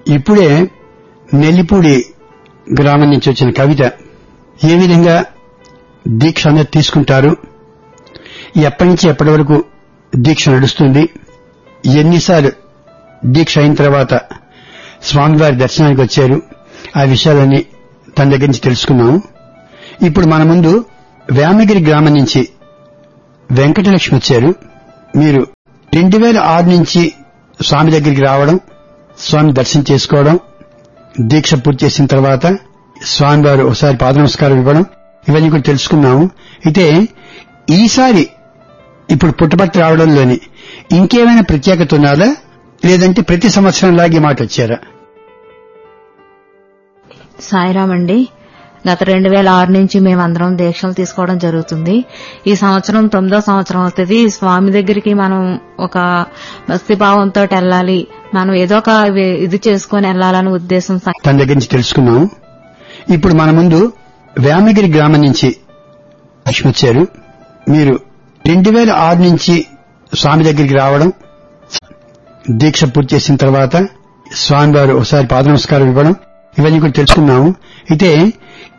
ఇప్పుడే నెల్లిపూడి గ్రామం నుంచి వచ్చిన కవిత ఏ విధంగా దీక్ష అనేది తీసుకుంటారు ఎప్పటి నుంచి ఎప్పటి వరకు దీక్ష నడుస్తుంది ఎన్నిసార్లు దీక్ష అయిన తర్వాత స్వామివారి దర్శనానికి వచ్చారు ఆ విషయాలన్నీ తన దగ్గర నుంచి తెలుసుకున్నాము ఇప్పుడు మన ముందు వేమగిరి గ్రామం నుంచి వెంకటలక్ష్మి వచ్చారు మీరు రెండు వేల ఆరు నుంచి స్వామి దగ్గరికి రావడం స్వామి దర్శనం చేసుకోవడం దీక్ష పూర్తి చేసిన తర్వాత స్వామివారు ఒకసారి పాద నమస్కారం ఇవ్వడం ఇవన్నీ కూడా తెలుసుకున్నాము అయితే ఈసారి ఇప్పుడు పుట్టపర్తి రావడంలోని ఇంకేమైనా ప్రత్యేకత ఉన్నదా లేదంటే ప్రతి సంవత్సరం లాగే మాట వచ్చారా సాయిరామ్ అండి గత రెండు వేల ఆరు నుంచి మేమందరం దీక్షలు తీసుకోవడం జరుగుతుంది ఈ సంవత్సరం తొమ్మిదో సంవత్సరం అవుతుంది స్వామి దగ్గరికి మనం ఒక భక్తిభావంతో వెళ్ళాలి మనం ఏదో ఒక వి- ఇది చేసుకొని వెళ్ళాలనే ఉద్దేశం స- తన దగ్గర నుంచి తెలుసుకున్నాము ఇప్పుడు మన ముందు వేమగిరి గ్రామం నుంచి లక్ష్మి వచ్చారు మీరు రెండు వేల ఆరు నుంచి స్వామి దగ్గరికి రావడం దీక్ష పూర్తి చేసిన తర్వాత స్వామివారు ఒకసారి పాద నమస్కారం ఇవ్వడం ఇవన్నీ కూడా తెలుసుకున్నాము అయితే